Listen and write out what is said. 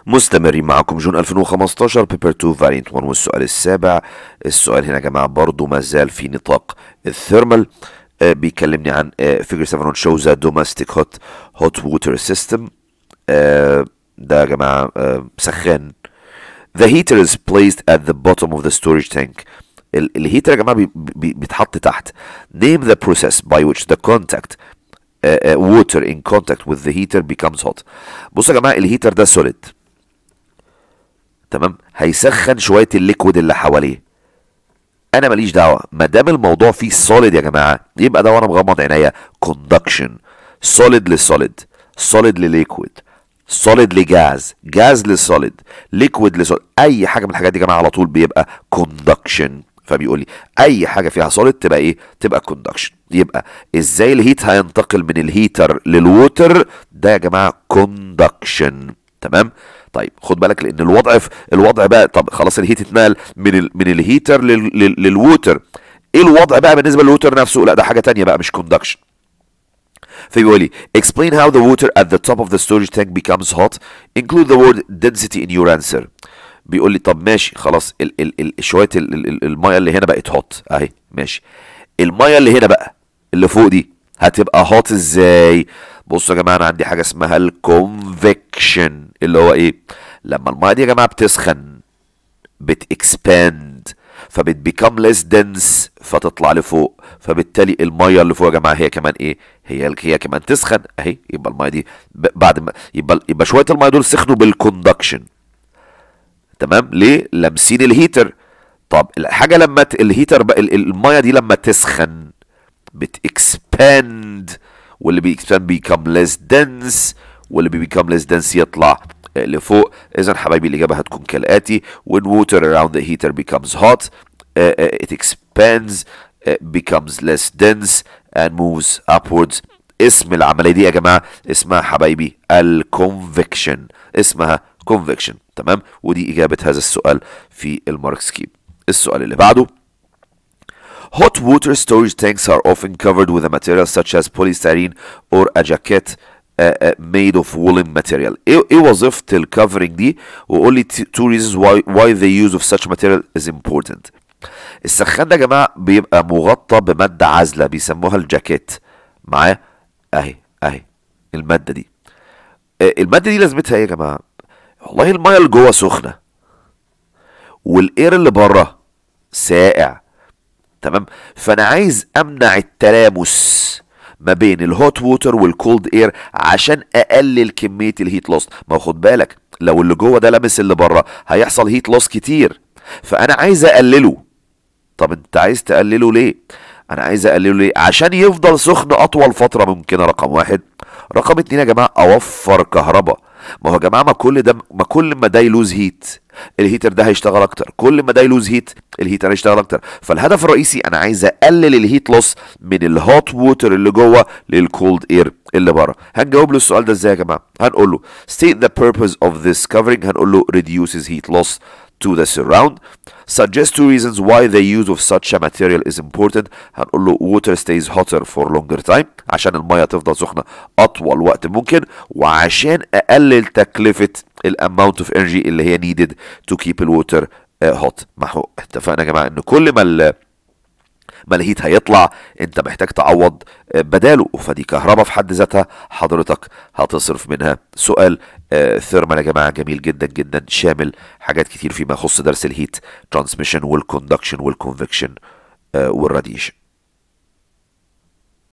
مستمرين معكم جون 2015 بيبر 2 فارينت 1 والسؤال السابع السؤال هنا يا جماعه برضو ما زال في نطاق الثيرمال آه بيكلمني عن فيجر 7 shows a domestic hot hot water system آه ده يا جماعه آه سخان The heater is placed at the bottom of the storage tank ال- الهيتر يا جماعه بي بي بيتحط تحت name the process by which the contact uh, uh, water in contact with the heater becomes hot بصوا يا جماعه الهيتر ده solid تمام هيسخن شويه الليكويد اللي حواليه انا ماليش دعوه ما دام الموضوع فيه solid يا جماعه يبقى ده وانا مغمض عينيا conduction solid لسوليد solid لليكويد solid لجاز جاز لسوليد liquid لسوليد اي حاجه من الحاجات دي يا جماعه على طول بيبقى conduction فبيقول لي اي حاجه فيها solid تبقى ايه تبقى conduction يبقى ازاي الهيت هينتقل من الهيتر للووتر ده يا جماعه conduction تمام طيب خد بالك لان الوضع في الوضع بقى طب خلاص الهيت اتنقل من ال من الهيتر لل لل للووتر ايه الوضع بقى بالنسبه للووتر نفسه لا ده حاجه تانية بقى مش conduction فبيقول لي explain how the water at the top of the storage tank becomes hot include the word density in your answer بيقول لي طب ماشي خلاص ال ال ال شويه ال ال ال الميه اللي هنا بقت هوت اهي ماشي الميه اللي هنا بقى اللي فوق دي هتبقى هوت ازاي بصوا يا جماعه انا عندي حاجه اسمها الكونفكشن اللي هو ايه لما الميه دي يا جماعه بتسخن بتكسباند فبتبيكم ليس دنس فتطلع لفوق فبالتالي الميه اللي فوق يا جماعه هي كمان ايه هي هي كمان تسخن اهي يبقى الميه دي ب- بعد ما يبقى يبقى شويه الميه دول سخنوا بالكوندكشن تمام ليه لامسين الهيتر طب الحاجه لما ت... الهيتر بقى ال- ال- الميه دي لما تسخن بتكسباند واللي بيكسباند بيكم ليس دنس واللي بيكم ليس دنس يطلع آه، لفوق اذا حبايبي الاجابه هتكون كالاتي when water around the heater becomes hot uh, uh, it expands uh, becomes less dense and moves upwards اسم العمليه دي يا جماعه اسمها حبايبي الكونفكشن اسمها convection تمام ودي اجابه هذا السؤال في المارك سكيم السؤال اللي بعده Hot water storage tanks are often covered with a material such as polystyrene or a jacket uh, uh, made of woolen material. ايه ايه وظيفة الكفرنج دي؟ وقول لي t- two reasons why why the use of such material is important. السخان ده يا جماعة بيبقى مغطى بمادة عازلة بيسموها الجاكيت. معايا؟ اهي اهي المادة دي. آه، المادة دي لازمتها ايه يا جماعة؟ والله المية اللي جوه سخنة والاير اللي بره ساقع تمام فانا عايز امنع التلامس ما بين الهوت ووتر والكولد اير عشان اقلل كميه الهيت لوس ما هو خد بالك لو اللي جوه ده لمس اللي بره هيحصل هيت لوس كتير فانا عايز اقلله طب انت عايز تقلله ليه انا عايز اقلله ليه عشان يفضل سخن اطول فتره ممكنه رقم واحد رقم اتنين يا جماعه اوفر كهرباء ما هو يا جماعه ما كل ده ما كل ما ده يلوز هيت الهيتر ده هيشتغل اكتر كل ما ده يلوز هيت الهيتر هيشتغل اكتر فالهدف الرئيسي انا عايز اقلل الهيت لوس من الهوت ووتر اللي جوه للكولد اير اللي بره هنجاوب له السؤال ده ازاي يا جماعه هنقول له state the purpose of this covering هنقول له reduces heat loss to the surround suggest two reasons why the use of such a material is important هنقول له water stays hotter for longer time عشان المية تفضل سخنة أطول وقت ممكن وعشان أقلل تكلفة الاماونت اوف انرجي اللي هي needed to keep الووتر hot ما هو اتفقنا يا جماعة ان كل ما ال- ما الهيت هيطلع انت محتاج تعوض آه، بداله فدي كهرباء في حد ذاتها حضرتك هتصرف منها سؤال آه، ثيرمال يا جماعه جميل جدا جدا شامل حاجات كتير فيما يخص درس الهيت ترانسميشن والكوندكشن والكونفكشن والراديشن